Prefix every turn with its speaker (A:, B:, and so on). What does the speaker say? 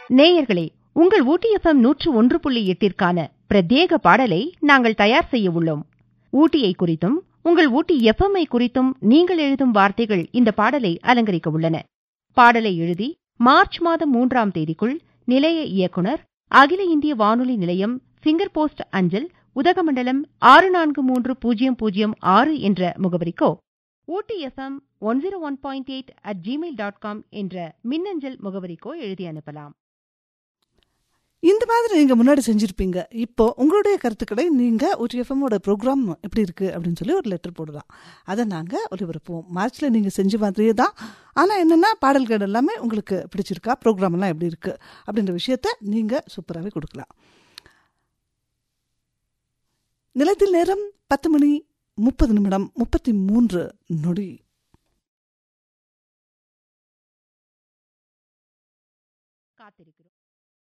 A: நேயர்களே உங்கள் ஊட்டி எஃப்எம் நூற்று ஒன்று புள்ளி எட்டிற்கான பிரத்யேக பாடலை நாங்கள் தயார் செய்ய உள்ளோம் ஊட்டியை குறித்தும் உங்கள் ஊட்டி எஃப்எம்ஐ குறித்தும் நீங்கள் எழுதும் வார்த்தைகள் இந்த பாடலை அலங்கரிக்க உள்ளன பாடலை எழுதி மார்ச் மாதம் மூன்றாம் தேதிக்குள் நிலைய இயக்குனர் அகில இந்திய வானொலி நிலையம் ஃபிங்கர் போஸ்ட் அஞ்சல் உதகமண்டலம் ஆறு நான்கு மூன்று பூஜ்ஜியம் பூஜ்ஜியம் ஆறு என்ற முகவரிக்கோ Ooty FM one zero one point eight at Gmail dot com என்ற மின்னஞ்சல் முகவரிக்கோ எழுதி அனுப்பலாம்
B: இந்த மாதிரி நீங்க முன்னாடி செஞ்சிருப்பீங்க இப்போ உங்களுடைய கருத்துக்களை நீங்க ஒரு எஃப்எம்மோட ப்ரோக்ராம் எப்படி இருக்கு அப்படின்னு சொல்லி ஒரு லெட்டர் போடலாம் அதை நாங்க ஒளிபரப்புவோம் மார்ச்ல நீங்க செஞ்ச மாதிரியே தான் ஆனா என்னன்னா பாடல்கள் எல்லாமே உங்களுக்கு பிடிச்சிருக்கா ப்ரோக்ராம் எல்லாம் எப்படி இருக்கு அப்படின்ற விஷயத்த நீங்க சூப்பராகவே கொடுக்கலாம் நிலத்தில் நேரம் பத்து மணி முப்பது நிமிடம் முப்பத்தி மூன்று நொடி
A: காத்திருக்கிறோம்